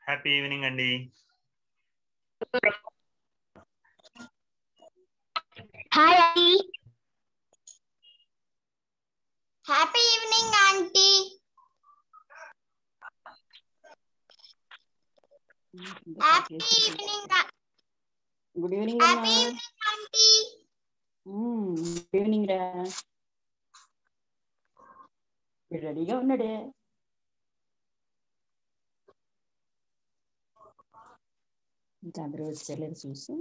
Happy evening అండి hi aunty happy evening aunty happy evening good evening happy evening aunty good evening రా వీడు రెడీగా ఉన్నాడే ఇంకా అందరూ వచ్చేలేదు చూసి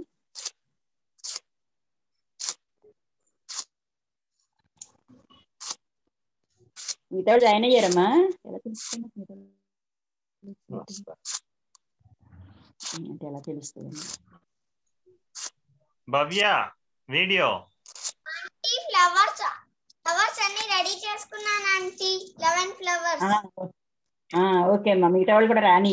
మిగతా వాళ్ళు జాయిన్ అయ్యారమ్మా ఎలా తెలుస్తుంది మిగతా వాళ్ళు? అంటే ఎలా తెలుస్తుంది భవ్య వీడియో ఈ ఫ్లవర్స్ ఫ్లవర్స్ అన్ని రెడీ చేసుకున్నాను ఆంటీ లెవెన్ ఫ్లవర్స్ ఓకే అమ్మా మిగతా వాళ్ళు కూడా రాని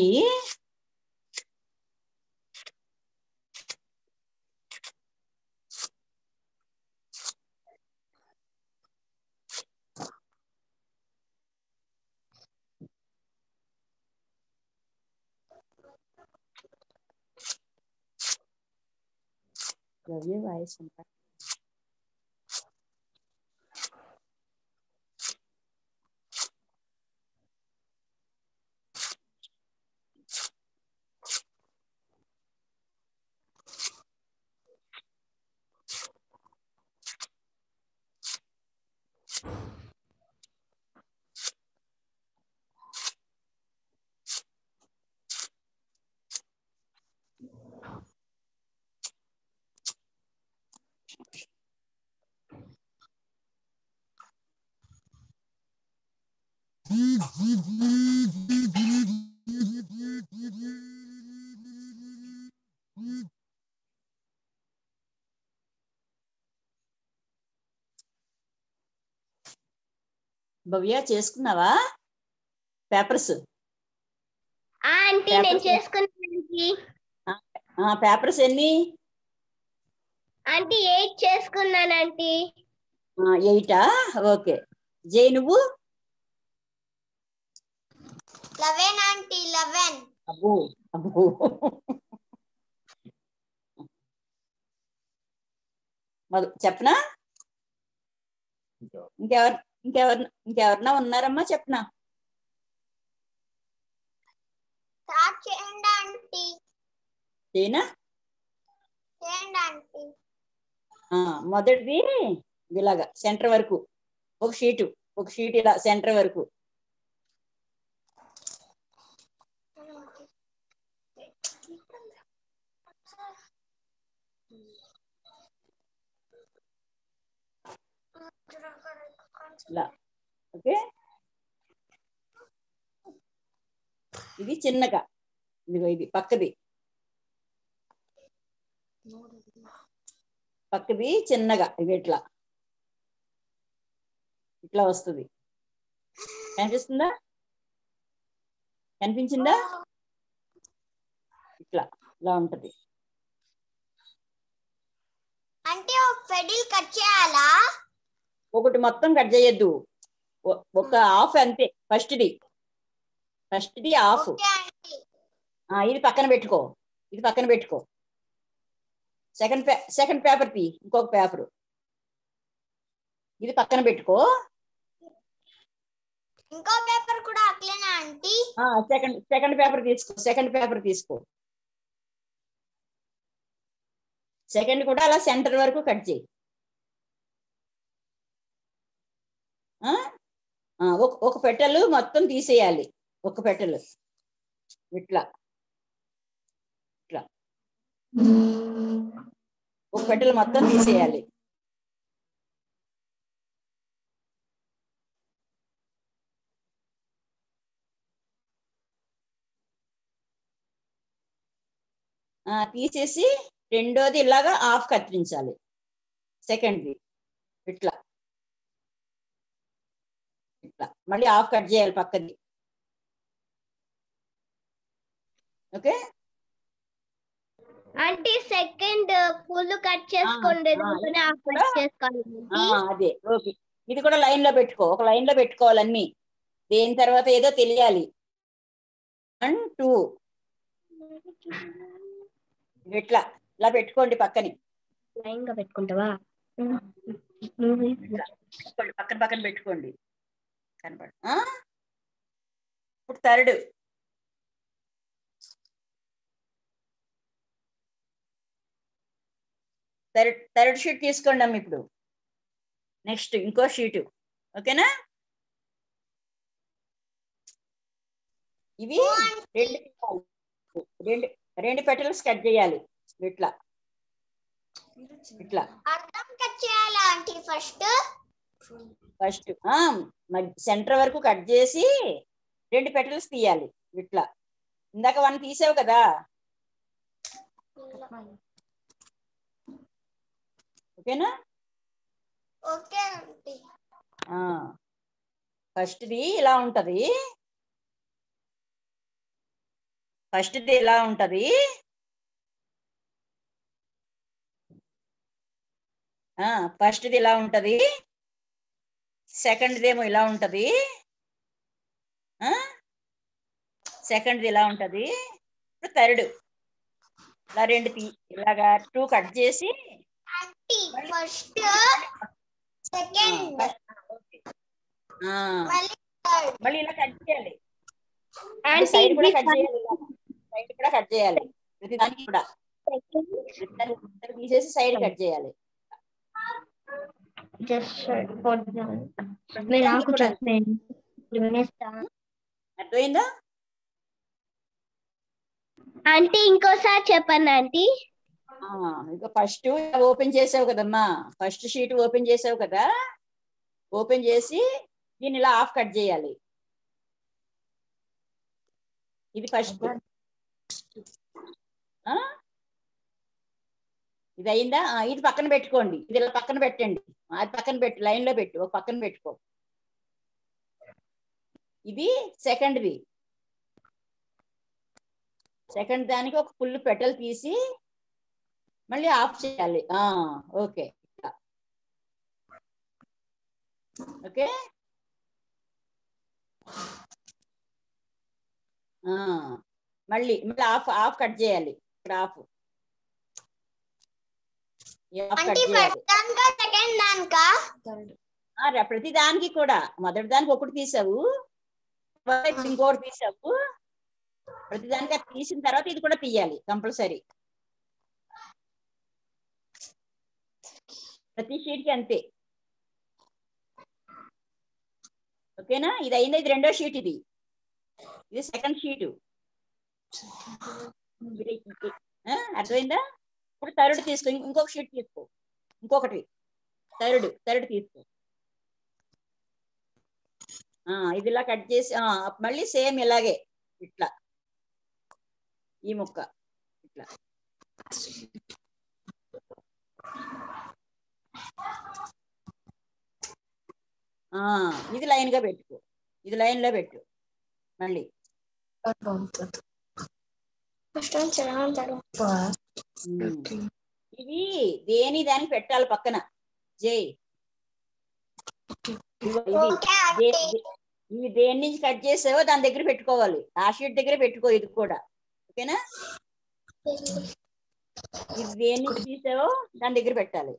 రవి వాయిస్ ఉంటా భవ్య చేసుకున్నావా పేపర్స్ ఆంటీ నేను చేసుకున్నాను ఆంటీ పేపర్స్ ఎన్ని ఆంటీ ఎయిట్ చేసుకున్నాను ఆంటీ ఎయిటా ఓకే జై నువ్వు లెవెన్ ఆంటీ లెవెన్ అబ్బో అబ్బో మధు చెప్పనా ఇంకెవరు ఇంకెవరు ఇంకెవరన్నా ఉన్నారమ్మా చెప్పనా స్టార్ట్ చేయండి ఆంటీ చేయనా చేయండి ఆంటీ ఆ, మొదటిది ఇలాగా సెంటర్ వరకు ఒక షీటు ఒక షీట్ ఇలా సెంటర్ వరకు ఇలా ఓకే ఇది చిన్నగా ఇదిగో ఇది పక్కది పక్కది చిన్నగా ఇది ఇట్లా ఇట్లా వస్తుంది కనిపిస్తుందా కనిపించిందా ఇట్లా ఇలా ఉంటది అంటే ఒక పెడిల్ కట్ చేయాలా ఒకటి మొత్తం కట్ చేయొద్దు ఒ- ఒక హాఫ్ అంతే ఫస్ట్ది ఫస్ట్ది హాఫ్ ఓకే ఆంటీ ఇది పక్కన పెట్టుకో ఇది పక్కన పెట్టుకో సెకండ్ పే సెకండ్ పేపర్ తీ ఇంకొక పేపర్ ఇది పక్కన పెట్టుకో ఇంకో పేపర్ కూడా అట్లేనా ఆంటీ సెకండ్ సెకండ్ పేపర్ తీసుకో సెకండ్ పేపర్ తీసుకో సెకండ్ కూడా అలా సెంటర్ వరకు కట్ చేయి ఆ? ఆ, ఒక ఒక పెట్టెలు మొత్తం తీసేయాలి ఒక పెట్టెలు ఇట్లా ఇట్లా ఒక పెట్టెలు మొత్తం తీసేయాలి ఆ, తీసేసి రెండోది ఇలాగా హాఫ్ కత్తిరించాలి సెకండ్ది ఇట్లా ఇట్లా మళ్ళీ హాఫ్ కట్ చేయాలి పక్కది okay aunty second full cut చేసుకోండి ఆ, దాంతోనే హాఫ్ కూడా- కట్ చేసుకోవాలి ఆ, ఆంటీ. అదే ఓకే ఇది కూడా లైన్ లో పెట్టుకో ఒక లైన్ లో పెట్టుకోవాలి అన్ని దేని తర్వాత ఏదో తెలియాలి వన్ టూ ఇట్లా ఇలా పెట్టుకోండి పక్కని లైన్ గా పెట్టుకుంటావా పెట్టుకోండి, పక్కన పక్కన పెట్టుకోండి కనపడు ఆ? ఇప్పుడు థర్డ్ థర్డ్ థర్డ్ షీట్ తీసుకోండి అమ్మ ఇప్పుడు నెక్స్ట్ ఇంకో షీటు ఓకేనా ఇవి రెండు రెండు రెండు పెటల్స్ కట్ చేయాలి ఇట్లా ఇట్లా అర్థం కట్ చేయాలా ఆంటీ ఫస్ట్ ఫస్ట్ సెంటర్ వరకు కట్ చేసి రెండు పెటల్స్ తీయాలి ఇట్లా ఇందాక వన్ తీసావు కదా ఓకేనా ఓకే ఆంటీ ఫస్ట్ది ఇలా ఉంటది ఫస్ట్ది ఇలా ఉంటది ఫస్ట్ది ఇలా ఉంటది సెకండ్ది ఏమో ఇలా ఉంటది సెకండ్ది ఇలా ఉంటది ఇప్పుడు థర్డ్ ఇలా రెండు తీ ఇలాగా టూ కట్ చేసి ఆంటీ ఫస్ట్ సెకండ్ ఆ, మళ్ళీ థర్డ్ మళ్ళీ ఇలా కట్ చేయాలి ఆంటీ సైడ్ కూడా ఇది కట్ చేయాలి సైడ్ కూడా కట్ చేయాలి ప్రతి దానికి కూడా ప్రతి దానికి ఇద్దరు తీసేసి సైడ్ కట్ చేయాలి జస్ట్ నేను నాకు చెప్పాను వినేస్తా అర్థమైందా ఆంటీ ఇంకోసారి చెప్పండి ఆంటీ ఆ, ఇక ఫస్ట్ ఓపెన్ చేసావు కదమ్మా ఫస్ట్ షీట్ ఓపెన్ చేసావు కదా ఓపెన్ చేసి దీన్ని ఇలా ఆఫ్ కట్ చేయాలి ఇది ఫస్ట్ ఇది అయిందా ఆ, ఇది పక్కన పెట్టుకోండి ఇది ఇలా పక్కన పెట్టండి అది పక్కన పెట్టు లైన్ లో పెట్టు ఒక పక్కన పెట్టుకో ఇది సెకండ్ది సెకండ్ దానికి ఒక ఫుల్ పెటల్ తీసి మళ్ళీ ఆఫ్ చేయాలి ఆ ఓకే ఓకే ఆ, మళ్ళీ మళ్ళీ ఆఫ్ ఆఫ్ కట్ చేయాలి ఇక్కడ ఆఫ్ ఈ ఆఫ్ కట్ ఆంటీ చేయాలి ఫస్ట్ దానికా సెకండ్ దానికా ఆ, ర- ప్రతి దానికి కూడా మొదటి దానికి ఒకటి తీసావు తర్వాత ఇప్పుడు ఇంకోటి తీసావు ప్రతి దానికి అది తీసిన తర్వాత ఇది కూడా తీయాలి కంపల్సరీ ప్రతి షీట్ కి అంతే ఓకేనా ఇది అయింది ఇది రెండో షీట్ ఇది ఇది సెకండ్ షీటు అర్థమైందా ఇప్పుడు థర్డ్ తీసుకో ఇం- ఇంకొక షీట్ తీసుకో ఇంకొకటి థర్డ్ థర్డ్ తీసుకో ఆ, ఇది ఇలా కట్ చేసి ఆ, మళ్ళీ సేమ్ ఇలాగే ఇట్లా ఈ ముక్క ఇట్లా ఆ, ఇది లైన్ గా పెట్టుకో ఇది లైన్ లో పెట్టు మళ్ళీ ఉమ్. ఇవి దేని దానికి పెట్టాలి పక్కన జై ఇదిగో ఇది ఓకే దే- ఆంటీ దే- ఇవి దేని నుంచి కట్ చేసావో దాని దగ్గర పెట్టుకోవాలి ఆ షీట్ దగ్గర పెట్టుకో ఇది కూడా ఓకేనా ఇది దేని నుంచి తీసావో దాని దగ్గర పెట్టాలి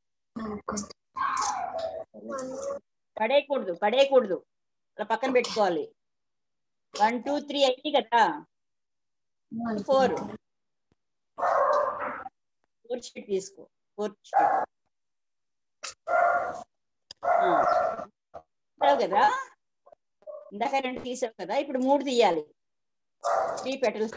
పడేయకూడదు పడేయకూడదు అలా పక్కన పెట్టుకోవాలి వన్ టూ త్రీ అయింది కదా ఫోర్ ఫోర్ షీట్ తీసుకో ఫోర్ షీట్ కదా ఇందాక రెండు తీసావు కదా ఇప్పుడు మూడు తీయాలి త్రీ పెటల్స్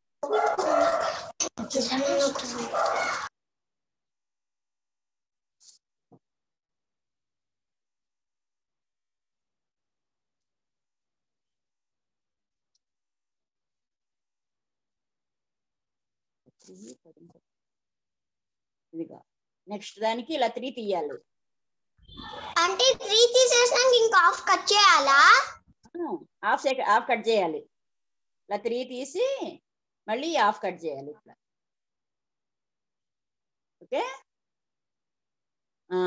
ఇదిగా నెక్స్ట్ దానికి ఇలా త్రీ తీయాలి అంటే త్రీ తీసేసినాక ఇంకా ఆఫ్ కట్ చేయాలా హాఫ్ సెకండ్ హాఫ్ కట్ చేయాలి ఇలా త్రీ తీసి మళ్ళీ హాఫ్ కట్ చేయాలి ఇట్లా ఓకే ఆ.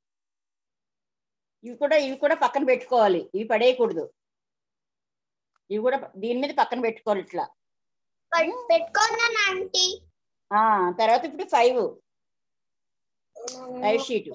ఇవి కూడా ఇవి కూడా పక్కన పెట్టుకోవాలి ఇవి పడేయకూడదు ఇవి కూడా ప- దీని మీద పక్కన పెట్టుకోవాలి ఇట్లా పెట్- పెట్టుకున్నాను ఆంటీ ఆ తర్వాత ఇప్పుడు ఫైవ్ ఫైవ్ షీట్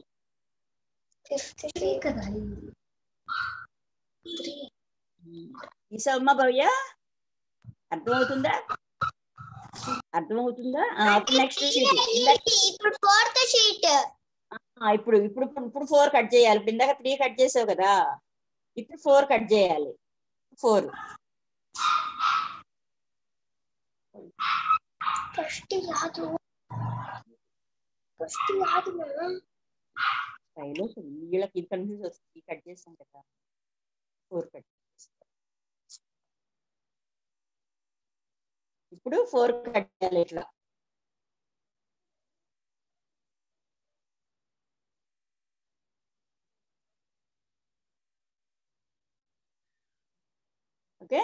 తీసావమ్మా భవ్య అర్థమవుతుందా అర్థమవుతుందా ఆ, అప్పుడు నెక్స్ట్ షీట్ ఇప్పుడు ఫోర్త్ షీట్ ఇప్పుడు ఇప్పుడు ఇప్పుడు ఫోర్ కట్ చేయాలి ఇప్పుడు ఇందాక త్రీ కట్ చేసావు కదా ఇప్పుడు ఫోర్ కట్ చేయాలి ఫోర్ ఫస్ట్ కాదు ఫస్ట్ కాదు ఫైవ్ వీళ్ళకి కన్ఫ్యూజ్ వస్తుంది కట్ చేసాం కదా ఫోర్ కట్ ఇప్పుడు ఫోర్ కట్ చేయాలి ఇట్లా ఓకే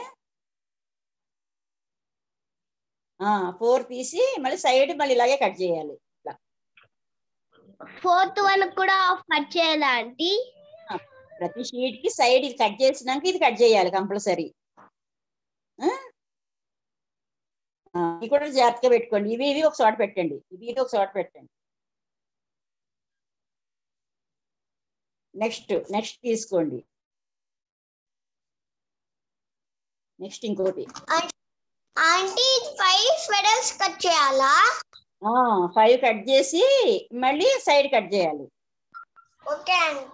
ఫోర్ తీసి మళ్ళీ సైడ్ మళ్ళీ ఇలాగే కట్ చేయాలి ఫోర్త్ వన్ కూడా కట్ చేయాలా ఆంటీ ప్రతి షీట్ కి సైడ్ ఇది కట్ చేసినాక ఇది కట్ చేయాలి కంపల్సరీ ఇది కూడా జాగ్రత్తగా పెట్టుకోండి ఇవి ఇవి ఒక చోట పెట్టండి ఇది ఇది ఒక చోట పెట్టండి నెక్స్ట్ నెక్స్ట్ తీసుకోండి నెక్స్ట్ ఇంకోటి ఆంటీ ఫైవ్ ఫెడల్స్ కట్ చేయాలా ఫైవ్ కట్ చేసి మళ్ళీ సైడ్ కట్ చేయాలి ఓకే ఆంటీ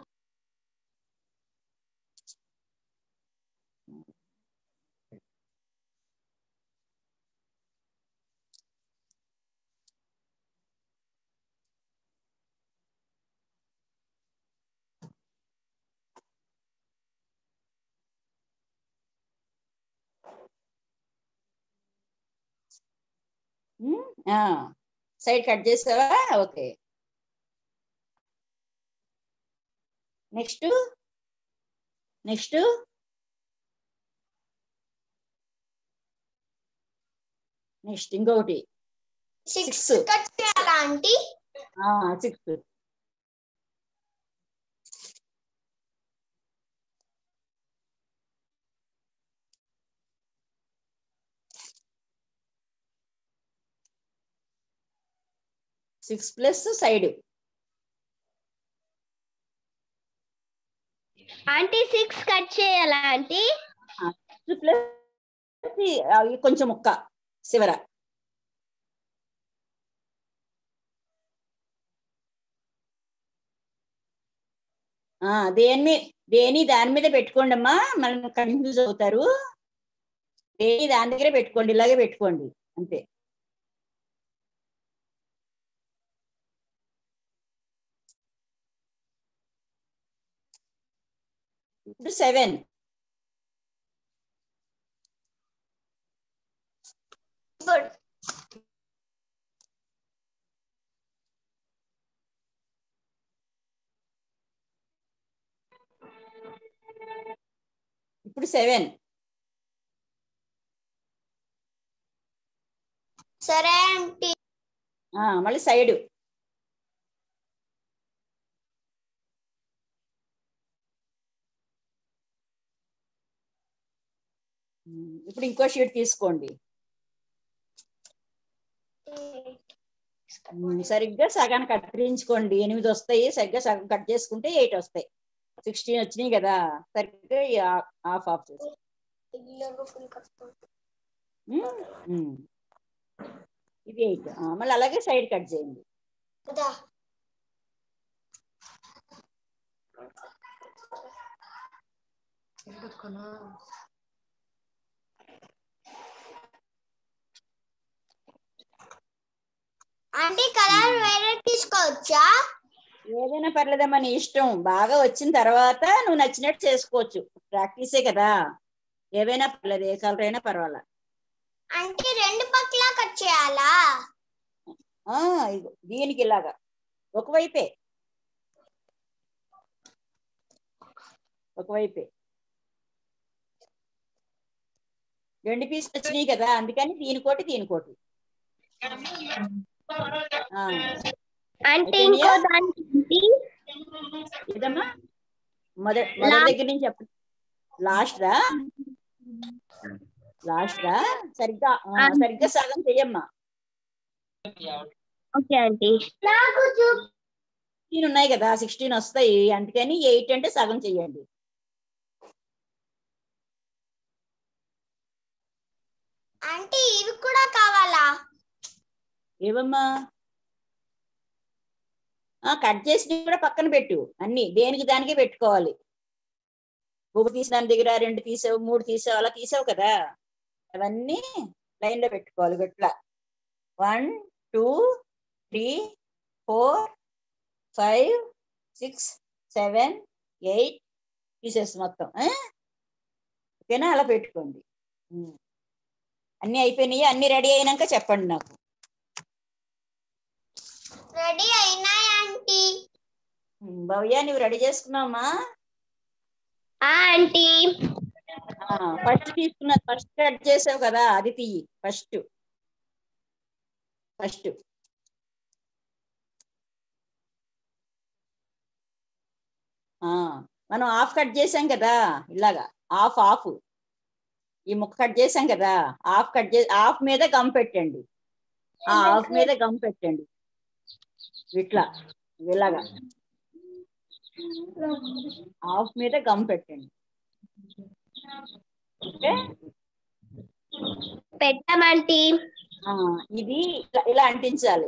సైడ్ కట్ చేసావా ఓకే నెక్స్ట్ నెక్స్ట్ నెక్స్ట్ ఇంకొకటి సిక్స్ Six. కట్ చేయాలా aunty six six plus side aunty six cut చేయాలా ఆంటీ ప్లస్ కొంచెం ముక్క చివర ఆ, దేని మీద దేని దాని మీద పెట్టుకోండి అమ్మా మనం కన్ఫ్యూజ్ అవుతారు దేని దాని దగ్గర పెట్టుకోండి ఇలాగే పెట్టుకోండి అంతే ఇప్పుడు సెవెన్ గుడ్ ఇప్పుడు సెవెన్ సరే ఆంటీ మళ్ళీ సైడ్ ఇప్పుడు ఇంకో షీట్ తీసుకోండి ఉమ్, సరిగ్గా సగాన్ని కత్తిరించుకోండి ఎనిమిది వస్తాయి సరిగ్గా సగం కట్ చేసుకుంటే ఎయిట్ వస్తాయి సిక్స్టీన్ వచ్చినాయి కదా సరిగ్గా ఈ ఆ- హాఫ్ ఆఫ్ చేసి ఉమ్, ఉమ్. ఇది ఎయిట్ మళ్ళీ అలాగే సైడ్ కట్ చేయండి కదా ఆంటీ కలర్ వేరే తీసుకోవచ్చా ఏదైనా పర్లేదమ్మా నీ ఇష్టం బాగా వచ్చిన తర్వాత నువ్వు నచ్చినట్టు చేసుకోవచ్చు ప్రాక్టీసే కదా ఏవైనా పర్లేదు ఏ కలర్ అయినా పర్వాలా అంటే రెండు పక్కల కట్ చేయాలా ఆ, ఇదిగో దీనికి ఇలాగా ఒకవైపే ఒకవైపే రెండు పీసులు వచ్చినాయి కదా అందుకని దీనికోటి దీనికోటి ఆ, అంటే అయిపోయినాయా? ఇంకో దానికి ఇదమ్మా మొదటి మొదటి దగ్గర నుంచి చెప్ప లాస్ట్ రా లాస్ట్ రా సరిగ్గా ఆ, సరిగ్గా సగం చెయ్యమ్మా ఓకే ఆంటీ నాకు సిక్స్టీన్ ఉన్నాయి కదా సిక్స్టీన్ వస్తాయి అందుకని ఎయిట్ అంటే సగం చెయ్యండి అంటే ఇవి కూడా కావాలా ఏవమ్మా ఆ కట్ చేసి కూడా పక్కన పెట్టు అన్ని దేనికి దానికే పెట్టుకోవాలి ఒక తీసిన దాని దగ్గర రెండు తీసావు మూడు తీసావు అలా తీసావు కదా అవన్నీ లైన్ లో పెట్టుకోవాలి గట్లా one two three four five six seven eight pieces మొత్తం ఆ? ఓకేనా అలా పెట్టుకోండి ఉమ్. అన్ని అయిపోయినాయి అన్ని రెడీ అయినాక చెప్పండి నాకు రెడీ అయినాయి ఆంటీ ఉమ్, భవ్య నువ్వు రెడీ చేసుకున్నావమ్మా ఆ ఆంటీ ఫస్ట్ తీసుకున్న ఫస్ట్ కట్ చేసావు కదా అది తీయి ఫస్ట్ ఫస్ట్ మనం హాఫ్ కట్ చేసాం కదా ఇలాగా హాఫ్ హాఫ్ ఈ ముక్క కట్ చేసాం కదా హాఫ్ కట్ చేసి హాఫ్ మీద గమ్ పెట్టండి ఆ హాఫ్ మీద గమ్ పెట్టండి ఇట్లా ఇలాగా హాఫ్ మీద గమ్ పెట్టండి ఓకే పెట్టామంటీ ఆ, ఇది ఇలా- ఇలా అంటించాలి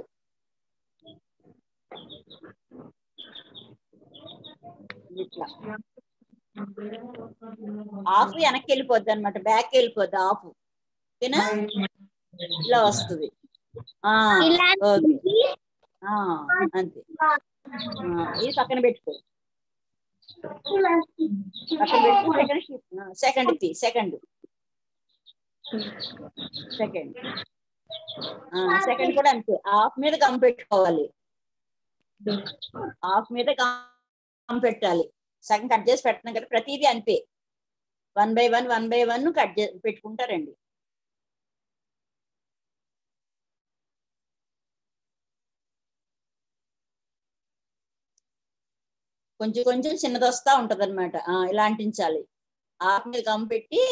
ఇట్లా ఆఫ్ వెనక్కి వెళ్ళిపోద్ది అనమాట బ్యాక్ వెళ్ళిపోద్ది ఆఫ్ ఓకేనా ఇలా వస్తుంది ఆ ఇలా ఓకే ఆ, అంతే ఆ, ఇది పక్కన పెట్టుకో పక్కన పెట్టుకో సెకండ్ సెకండ్ తీ సెకండ్ సెకండ్ సెకండ్ కూడా అంతే హాఫ్ మీద గమ్ పెట్టుకోవాలి హాఫ్ మీద గమ్ పెట్టాలి సగం కట్ చేసి పెడుతున్నాం కదా ప్రతిదీ అంతే one by one one by one cut చేసి పెట్టుకుంటారండి కొంచెం కొంచెం చిన్నది వస్తా ఉంటది అనమాట ఇలా అంటించాలి హాఫ్ మీద గమ్ పెట్టి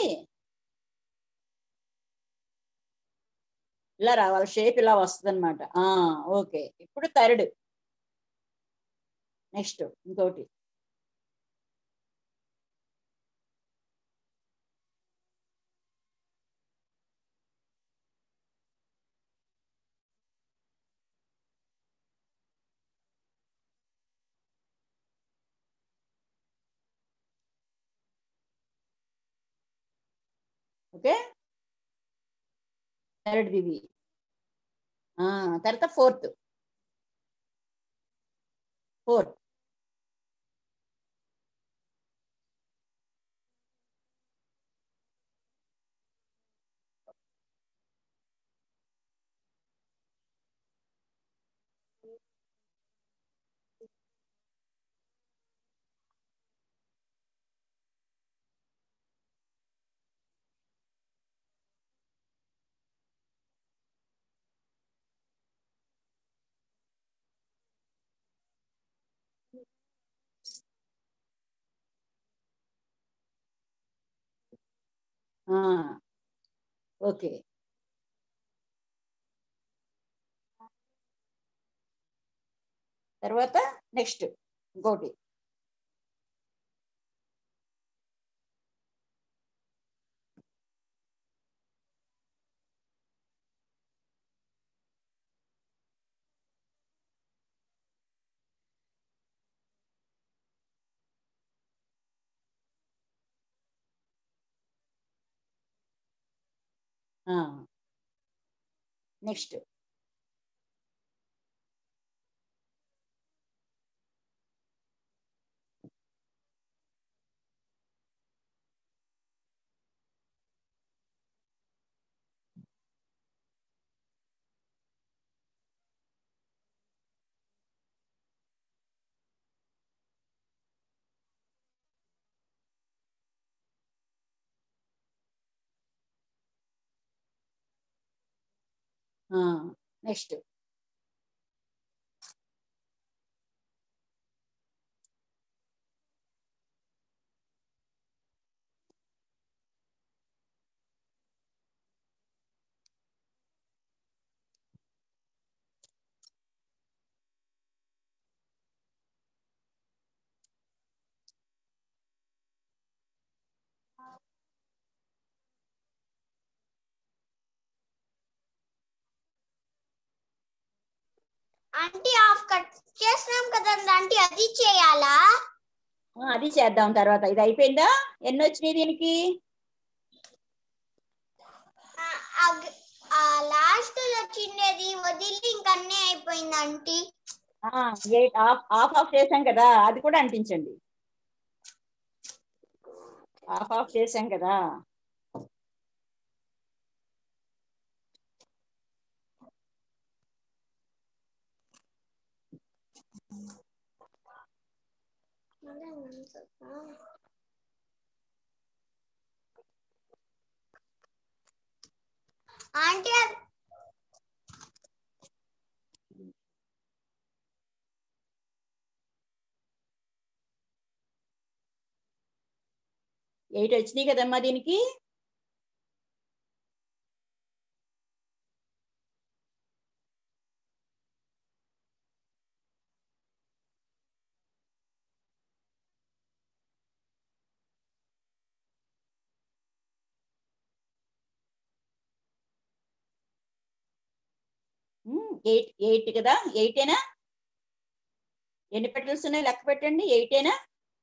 ఇలా రావాలి షేప్ ఇలా వస్తుంది అనమాట ఓకే ఇప్పుడు థర్డ్ నెక్స్ట్ ఇంకోటి ఓకే థర్డ్ దివి ఆ, తర్వాత ఫోర్త్ ఫోర్త్ ఆ, ఓకే తర్వాత నెక్స్ట్ ఇంకోటి next next aunty half cut చేసినాం కదండి ఆంటీ అది చేయాలా ఆ, అది చేద్దాం తర్వాత ఇది అయిపోయిందా ఎన్ని వచ్చినాయి దీనికి లాస్ట్ వచ్చిండేది వదిలి ఇంకన్నీ అయిపోయింది aunty eight half half half చేసాం కదా అది కూడా అంటించండి ఆఫ్ ఆఫ్ చేసాం కదా ఆంటీ అది ఎయిట్ వచ్చినాయి కదమ్మా దీనికి ఎయిట్ ఎయిట్ కదా ఎయిటేనా ఎన్ని పెటల్స్ ఉన్నాయి లెక్క పెట్టండి ఎయిటేనా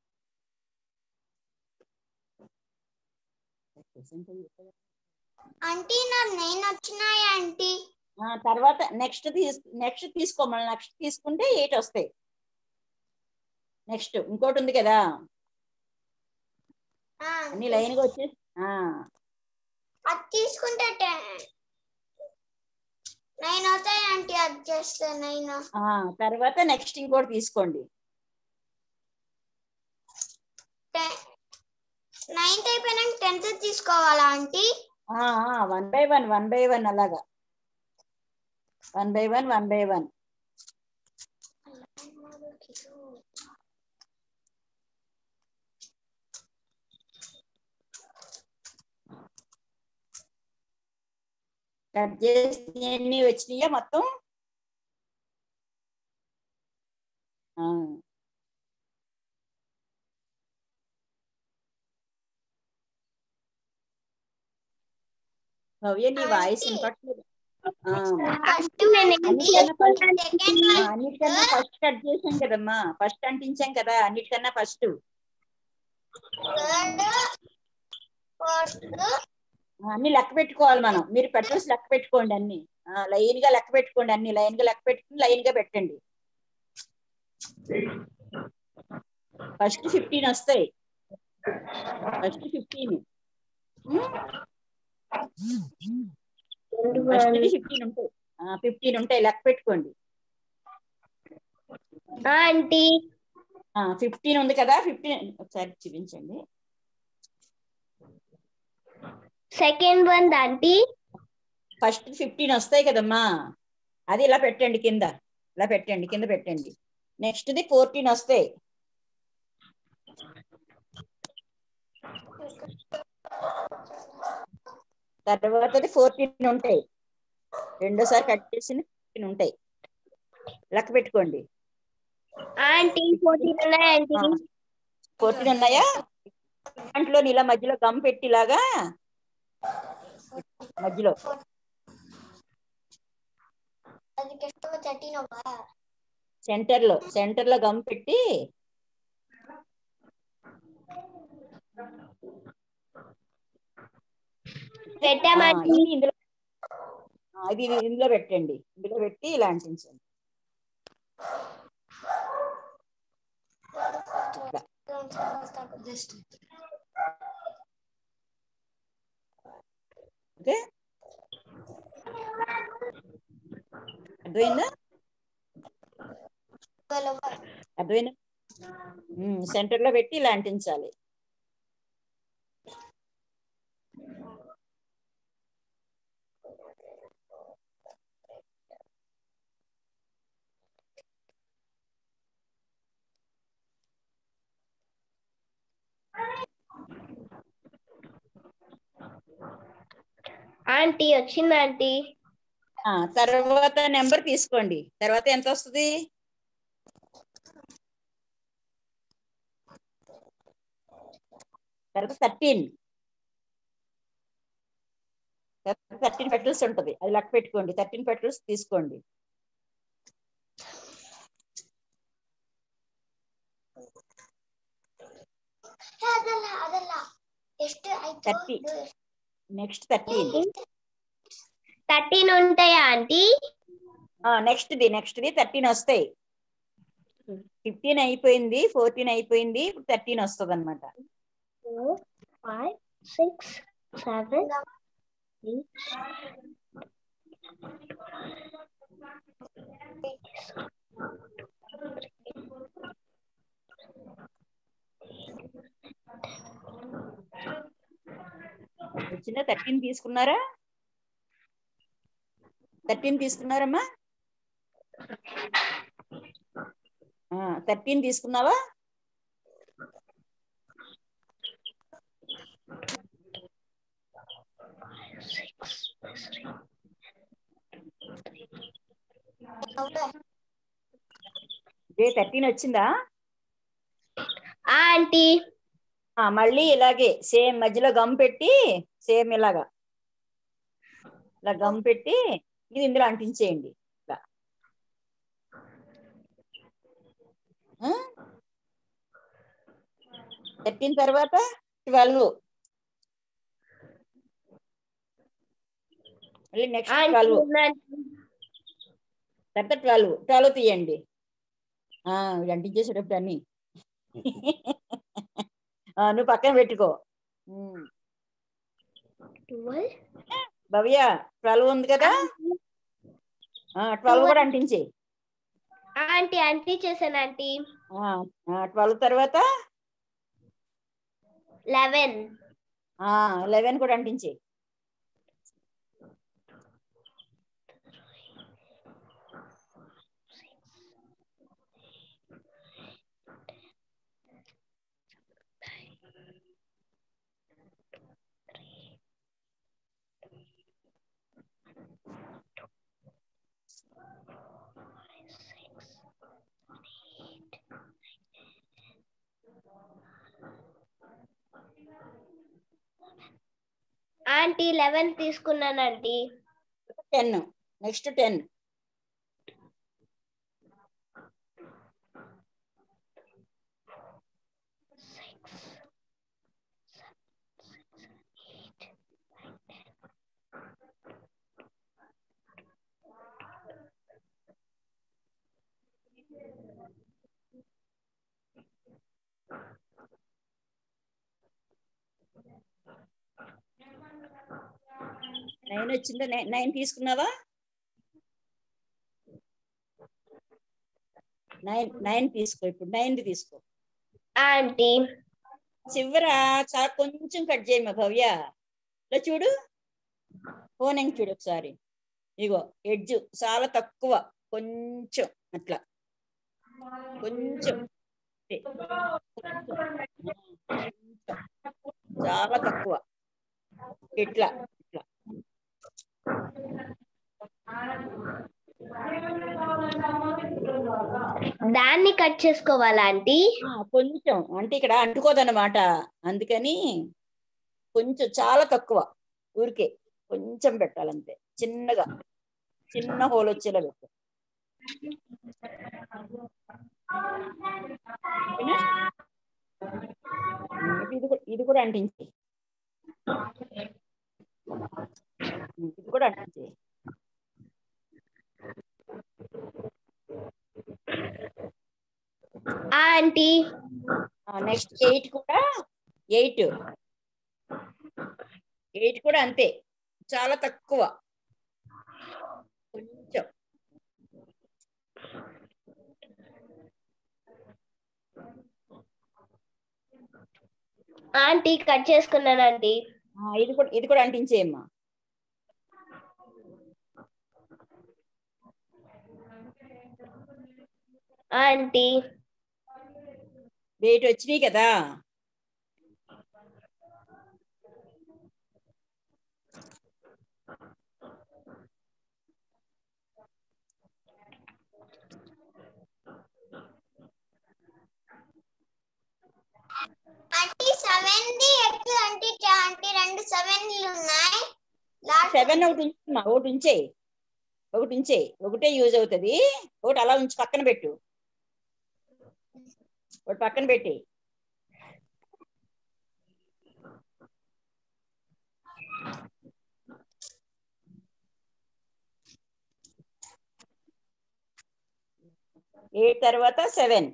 ఆంటీ నా నేను వచ్చినాయి ఆంటీ ఆ, తర్వాత నెక్స్ట్ తీసు నెక్స్ట్ తీసుకో మళ్ళీ నెక్స్ట్ తీసుకుంటే ఎయిట్ వస్తాయి నెక్స్ట్ ఇంకోటి ఉంది కదా ఆ, అన్ని లైన్ గా వచ్చి ఆ, అది తీసుకుంటే నైన్ అవుతాయి ఆంటీ అది చేస్తే నైన్ ఆ, తర్వాత నెక్స్ట్ ఇంకోటి తీసుకోండి నైన్త్ అయిపోయినాక టెన్త్ తీసుకోవాలా aunty one by one one by one అలాగా one by one one by one cut చేసి ఎన్ని వచ్చినాయా మొత్తం ఆ. భవ్య నీ వాయిస్ ఆంటీ. వినపట్లేదు ఆ, ఫస్ట్ అన్నిటికన్నా ఫస్ట్ సెకండ్ ఆ, అన్నిటికన్నా ఫస్ట్ కట్ చేసాం కదమ్మా ఫస్ట్ అంటించాం కదా అన్నిటికన్నా ఫస్ట్ థర్డ్ ఫోర్త్ అన్ని లెక్క పెట్టుకోవాలి మనం మీరు పెట్రోల్స్ లెక్క పెట్టుకోండి అన్ని లైన్ గా లెక్క పెట్టుకోండి అన్ని లైన్ గా లెక్క పెట్టుకుని లైన్ గా పెట్టండి ఫస్ట్ ఫిఫ్టీన్ వస్తాయి ఫస్ట్ ఫిఫ్టీన్ ఫస్ట్ ఫిఫ్టీన్ ఉంటాయి ఫిఫ్టీన్ ఉంటాయి లెక్క పెట్టుకోండి ఆంటీ ఫిఫ్టీన్ ఉంది కదా ఫిఫ్టీన్ ఒకసారి చూపించండి second one aunty first fifteen వస్తాయి కదమ్మా అది ఇలా పెట్టండి కింద ఇలా పెట్టండి కింద పెట్టండి నెక్స్ట్ ది ఫోర్టీన్ వస్తాయి తర్వాతది ఫోర్టీన్ ఉంటాయి రెండోసారి కట్ చేసిన ఫిఫ్టీన్ ఉంటాయి లెక్క పెట్టుకోండి ఆంటీ ఫోర్టీన్ ఉన్నాయి ఆంటీ ఫోర్టీన్ ఉన్నాయా దాంట్లో ఇలా మధ్యలో గమ్ పెట్టి ఇలాగా మధ్యలో ಅದಕ್ಕೆ ಎಷ್ಟು ತರ್ಟೀನವಾ సెంటర్ లో సెంటర్ లో గమ్ పెట్టి ఆ, పెట్టామండి ఇది ఇందులో ఆ, ఇది ఇది ఇందులో పెట్టండి ఇందులో పెట్టి ఇలా అంటించండి ఓకే అర్థమైందా అర్థమైందా సెంటర్ లో పెట్టి ఇలా అంటించాలి ఆంటీ వచ్చింది ఆంటీ ఆ తర్వాత నెంబర్ తీసుకోండి తర్వాత ఎంత వస్తుంది తర్వాత థర్టీన్ థర్టీన్ పెట్రోల్స్ ఉంటది అది లెక్క పెట్టుకోండి థర్టీన్ పెట్రోల్స్ తీసుకోండి ಅದಲ್ಲ ಎಷ್ಟು ಆಯ್ತು Thirty. ಇದು నెక్స్ట్ థర్టీన్ థర్టీన్ ఉంటాయా ఆంటీ నెక్స్ట్ ది నెక్స్ట్ ది థర్టీన్ వస్తాయి ఫిఫ్టీన్ అయిపోయింది ఫోర్టీన్ అయిపోయింది ఇప్పుడు థర్టీన్ వస్తుంది అనమాట four five six seven eight వచ్చిందా థర్టీన్ తీసుకున్నారా థర్టీన్ తీసుకున్నారమ్మా థర్టీన్ తీసుకున్నావా సిక్స్ ఏ థర్టీన్ వచ్చిందా ఆంటీ ఆ, మళ్ళీ ఇలాగే సేమ్ మధ్యలో గమ్ పెట్టి సేమ్ ఇలాగా ఇలా గమ్ పెట్టి ఇది ఇందులో అంటించేయండి ఇలా థర్టీన్ తర్వాత ట్వెల్వ్ మళ్ళీ నెక్స్ట్ ఆంటీ ట్వెల్వ్ ఉందండి. తర్వాత ట్వెల్వ్ ట్వెల్వ్ తీయండి ఆ, ఇది అంటించేసేటప్పుడు అన్ని ఆ, నువ్వు పక్కన పెట్టుకో ఉమ్. Twelve. భవ్య ట్వెల్వ్ ఉంది కదా ట్వెల్వ్ కూడా అంటించే ఆంటీ ఆంటీ చేశాను ఆంటీ ట్వెల్వ్ తర్వాత లెవెన్ లెవెన్ కూడా అంటించే ఆంటీ లెవెన్ తీసుకున్నాను aunty ten next ten nine వచ్చిందా నై- నైన్ తీసుకున్నావా నైన్ నైన్ తీసుకో ఇప్పుడు నైన్ తీసుకో ఆంటీ చివర చాలా కొంచెం కట్ చేయమ్మా భవ్య ఇలా చూడు ఫోన్ ఎంకి చూడు ఒకసారి ఇగో ఎడ్జ్ చాలా తక్కువ కొంచెం అట్లా కొంచెం ఏ, కొంచెం. కొంచెం. చాలా తక్కువ ఇట్లా ఇట్లా దాన్ని కట్ చేసుకోవాలా ఆంటీ ఆ, కొంచెం అంటే ఇక్కడ అంటుకోదన్నమాట అందుకని కొంచెం చాలా తక్కువ ఊరికే కొంచెం పెట్టాలంతే చిన్నగా చిన్న హోల్ వచ్చేలా పెట్టు ఓకేనా? ఉమ్, ఇది కూడా ఇది కూడా అంటించి ఇది కూడా అంటించి ఆంటీ నెక్స్ట్ ఎయిట్ కూడా ఎయిట్ ఎయిట్ కూడా అంతే చాలా తక్కువ కొంచెం ఆంటీ కట్ చేసుకున్నాను ఆంటీ ఆ, ఇది కూడా ఇది కూడా అంటించేయమ్మా ఆంటీ వెయిట్ వచ్చినాయి కదా ఆంటీ సెవెన్ ది ఎట్లు అంటే ఆంటీ రెండు సెవెన్లు ఉన్నాయి లాస్ట్ సెవెన్ ఒకటి ఉంచమ్మా ఒకటి ఉంచేయి ఒకటి ఉంచేయి ఒకటే యూజ్ అవుతుంది ఒకటి అలా ఉంచి పక్కన పెట్టు ఒకటి పక్కన పెట్టి ఎయిట్ తర్వాత సెవెన్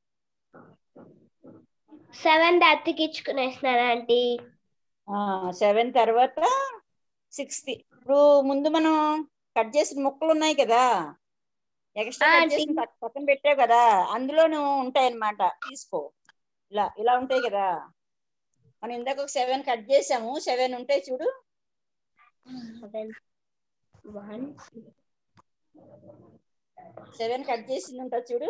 సెవెన్ అతికించుకునేసినాను ఆంటీ సెవెన్ తర్వాత సిక్స్త్ ఇప్పుడు ముందు మనం కట్ చేసిన ముక్కలు ఉన్నాయి కదా ఎక్స్ట్రా ఆ, కట్ ఆంటీ. చేసిన పక్క- పక్కన పెట్టావు కదా అందులోనూ ఉంటాయి అన్నమాట తీసుకో ఇలా ఇలా ఉంటాయి కదా మనం ఇందాక ఒక సెవెన్ కట్ చేసాము సెవెన్ ఉంటాయి చూడు వన్ సెవెన్ కట్ చేసింది ఉంటుంది చూడు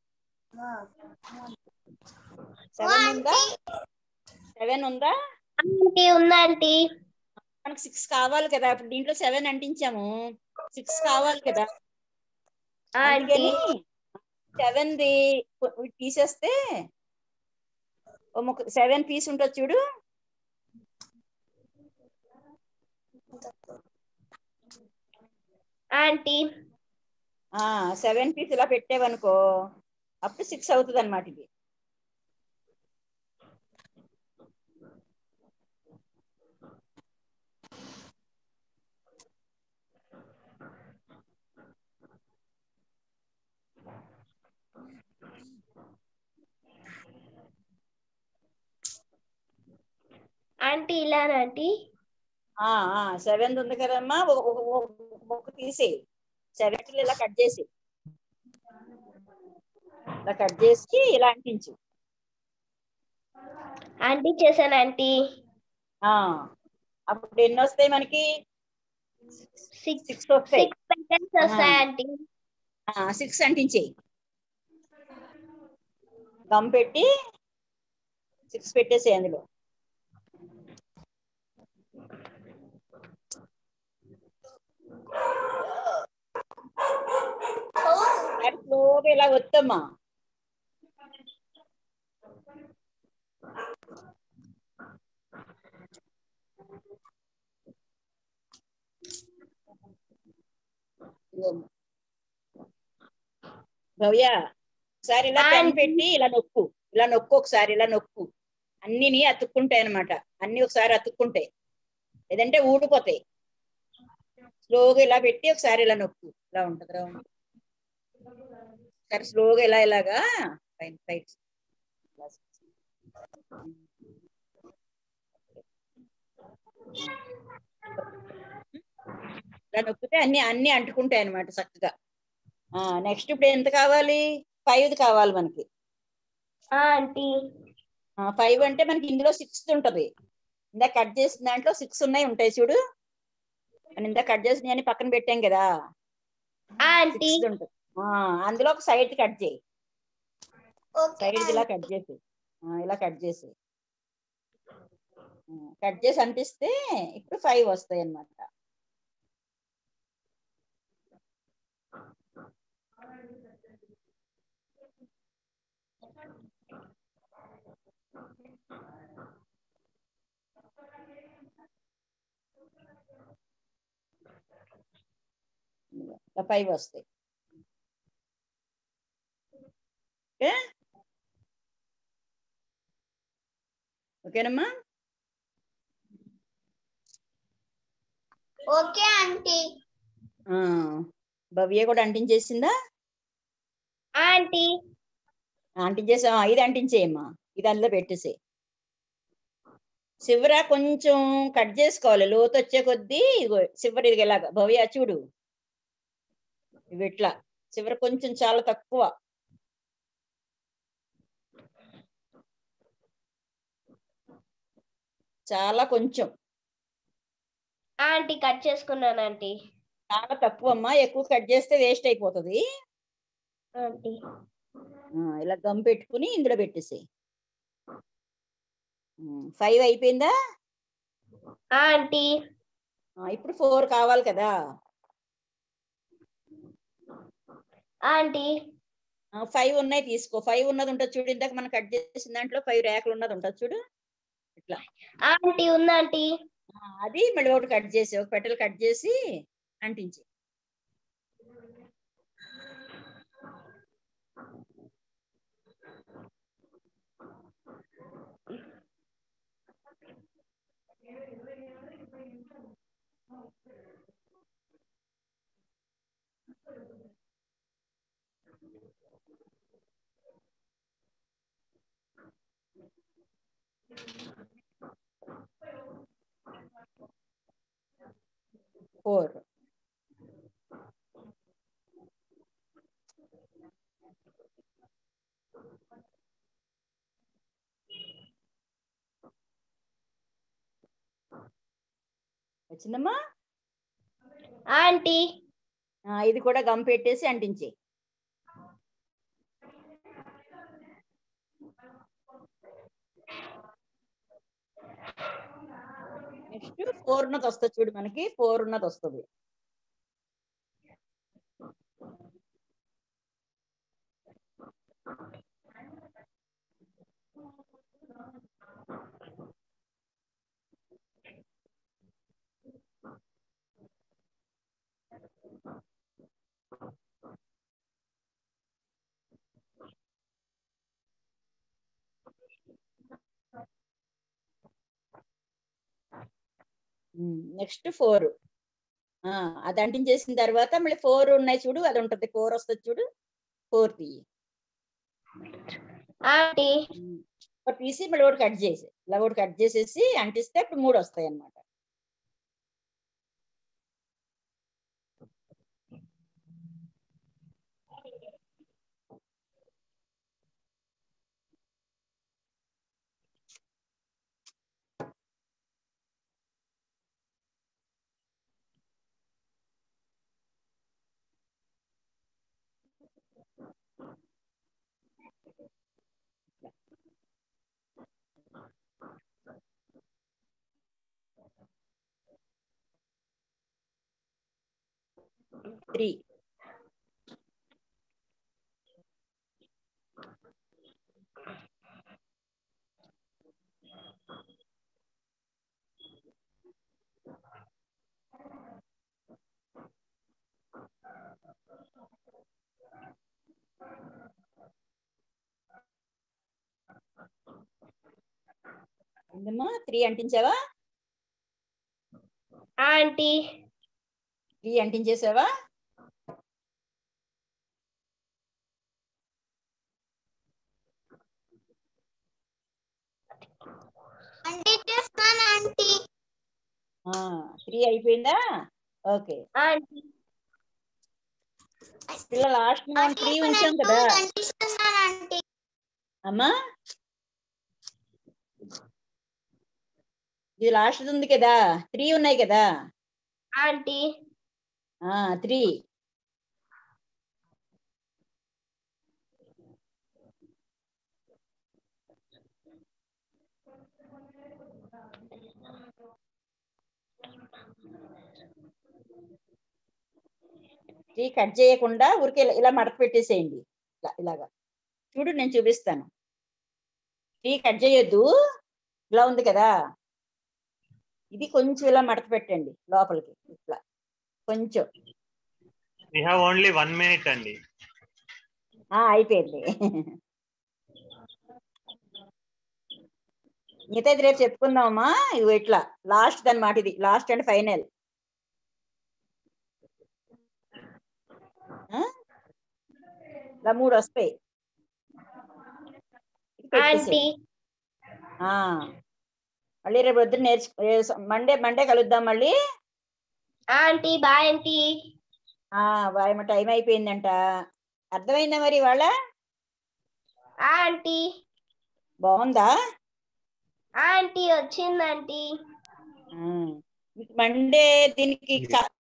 సెవెన్ ఉందా సెవెన్ ఉందా ఆంటీ ఉందా ఆంటీ మనకు సిక్స్ కావాలి కదా ఇప్పుడు దీంట్లో సెవెన్ అంటించాము సిక్స్ కావాలి కదా ఆంటీ అందుకని సెవెన్ ది కొ- తీసేస్తే ఓ ముక్క సెవెన్ పీస్ ఉంటుంది చూడు ఆంటీ ఆ సెవెన్ పీస్ ఇలా పెట్టేవనుకో అప్పుడు సిక్స్ అవుతుంది అనమాట ఇది ఆంటీ ఇలా ఆంటీ ఆ ఆ సెవెన్ ఉంది కదమ్మా ఒక- ఒక- ఒక- ఒక ముక్క తీసేయి సెవెన్ ఇలా కట్ చేసి ఇలా కట్ చేసి ఇలా అంటించు ఆంటీ చేశాను ఆంటీ ఆ అప్పుడు ఎన్ని వస్తాయి మనకి సిక్స్ సిక్స్ వస్తాయి సిక్స్ పెటల్స్ వస్తాయి ఆంటీ సిక్స్ అంటించేయి గమ్ పెట్టి సిక్స్ పెట్టేసేయి అందులో అది స్లోగా ఇలా వద్దమ్మా ఇదిగోమ్మా. భవ్య ఒకసారి ఇలా పెన్ ఆంటీ. పెట్టి ఇలా నొక్కు ఇలా నొక్కు ఒకసారి ఇలా నొక్కు అన్నిని అతుక్కుంటాయి అనమాట అన్ని ఒకసారి అతుక్కుంటాయి లేదంటే ఊడిపోతాయి స్లోగా ఇలా పెట్టి ఒకసారి ఇలా నొక్కు ఇలా ఉంటది రౌండ్ ఒకసారి స్లోగా ఇలా ఇలాగా పైన సైడ్ ఇలా నొక్కితే అన్ని అన్ని అంటుకుంటాయి అనమాట చక్కగా నెక్స్ట్ ఇప్పుడు ఎంత కావాలి ఫైవ్ కావాలి మనకి ఆంటీ ఫైవ్ అంటే మనకి ఇందులో సిక్స్ ఉంటది ఇందాక కట్ చేసిన దాంట్లో సిక్స్ ఉన్నాయి ఉంటాయి చూడు మనం ఇందాక కట్ చేసిన అని పక్కన పెట్టాం కదా ఆంటీ సిక్స్ ఉంటుంది ఆ, అందులో ఒక సైడ్ కట్ చేయి ఓకే సైడ్ ఇలా కట్ చేసి ఆ, ఇలా కట్ చేసి కట్ చేసి అంటిస్తే ఇప్పుడు ఫైవ్ వస్తాయి అన్నమాట ఇలా ఫైవ్ వస్తాయి ఓకే ఓకేనమ్మా ఓకే ఆంటీ ఆ, భవ్య కూడా అంటించేసిందా ఆంటీ అంటించేసా ఇది అంటించేయమ్మా ఇది అందులో పెట్టేసే చివర కొంచెం కట్ చేసుకోవాలి లోతు వచ్చే కొద్దీ ఇదిగో చివరి ఇది ఇలాగా భవ్య చూడు ఇవి ఇట్లా చివర కొంచెం చాలా తక్కువ చాలా కొంచెం ఆంటీ కట్ చేసుకున్నాను ఆంటీ చాలా తక్కువ అమ్మా ఎక్కువ కట్ చేస్తే వేస్ట్ అయిపోతుంది ఆంటీ ఆ, ఇలా గమ్ పెట్టుకుని ఇందులో పెట్టేసేయి ఫైవ్ అయిపోయిందా ఆంటీ ఆ, ఇప్పుడు ఫోర్ కావాలి కదా ఆంటీ ఫైవ్ ఉన్నాయి తీసుకో ఫైవ్ ఉన్నది ఉంటుంది చూడు ఇందాక మనం కట్ చేసిన దాంట్లో ఫైవ్ ర్యాకులు ఉన్నది ఉంటుంది చూడు ఇట్లా ఆంటీ ఉందా ఆంటీ ఆ, అది మళ్ళీ ఒకటి కట్ చేసి ఒక పెట్టెలు కట్ చేసి అంటించి ఫోర్ వచ్చిందమ్మా ఆంటీ ఆ, ఇది కూడా గమ్ పెట్టేసి అంటించే నెక్స్ట్ ఫోర్ ఉన్నది వస్తుంది చూడు మనకి ఫోర్ ఉన్నది వస్తుంది నెక్స్ట్ ఫోర్ అది అంటించేసిన తర్వాత మళ్ళీ ఫోర్ ఉన్నాయి చూడు అది ఉంటది ఫోర్ వస్తుంది చూడు ఫోర్ తీయి ఆంటీ ఫోర్ తీసి మళ్ళీ ఒకటి కట్ చేసి ఇలా ఒకటి కట్ చేసేసి అంటిస్తే అప్పుడు మూడు వస్తాయి అన్నమాట త్రీ ఏందమ్మా త్రీ అంటించావా ఆంటీ త్రీ అంటించేసావా అంటే చేస్తాను ఆంటీ త్రీ అయిపోయిందా ఓకే ఆంటీ పిల్ల లాస్ట్ మనం త్రీ ఉంచాం కదా అంటిస్తున్నాను ఆంటీ అమ్మా ఇది లాస్ట్ ఉంది కదా త్రీ ఉన్నాయి కదా ఆంటీ ఆ త్రీ త్రీ కట్ చేయకుండా ఊరికే ఇలా- ఇలా మడత పెట్టేసేయండి ఇలా ఇలాగా చూడు నేను చూపిస్తాను త్రీ కట్ చేయొద్దు ఇలా ఉంది కదా ఇది కొంచెం ఇలా మడత పెట్టండి లోపలికి ఇట్లా కొంచెం we have only one minute అండి ఆ అయిపోయింది మిగతా ఇది రేపు చెప్పుకుందామమ్మా ఇవి ఇట్లా లాస్ట్ అన్నమాట ఇది లాస్ట్ అండ్ ఫైనల్ ఇలా మూడు వస్తాయి ఇది పెట్టేసేయ్. ఆంటీ ఆ మళ్ళీ రేపు పొద్దున్న నేర్చు మండే మండే కలుద్దాం మళ్ళీ ఆంటీ బాయ్ ఆంటీ ఆ వాయమ టైం అయిపోయిందంట అర్థమైందా మరి ఇవాళ ఆంటీ బాగుందా ఆంటీ వచ్చిందంటీ ఆ, మీకు మండే దీనికి కా-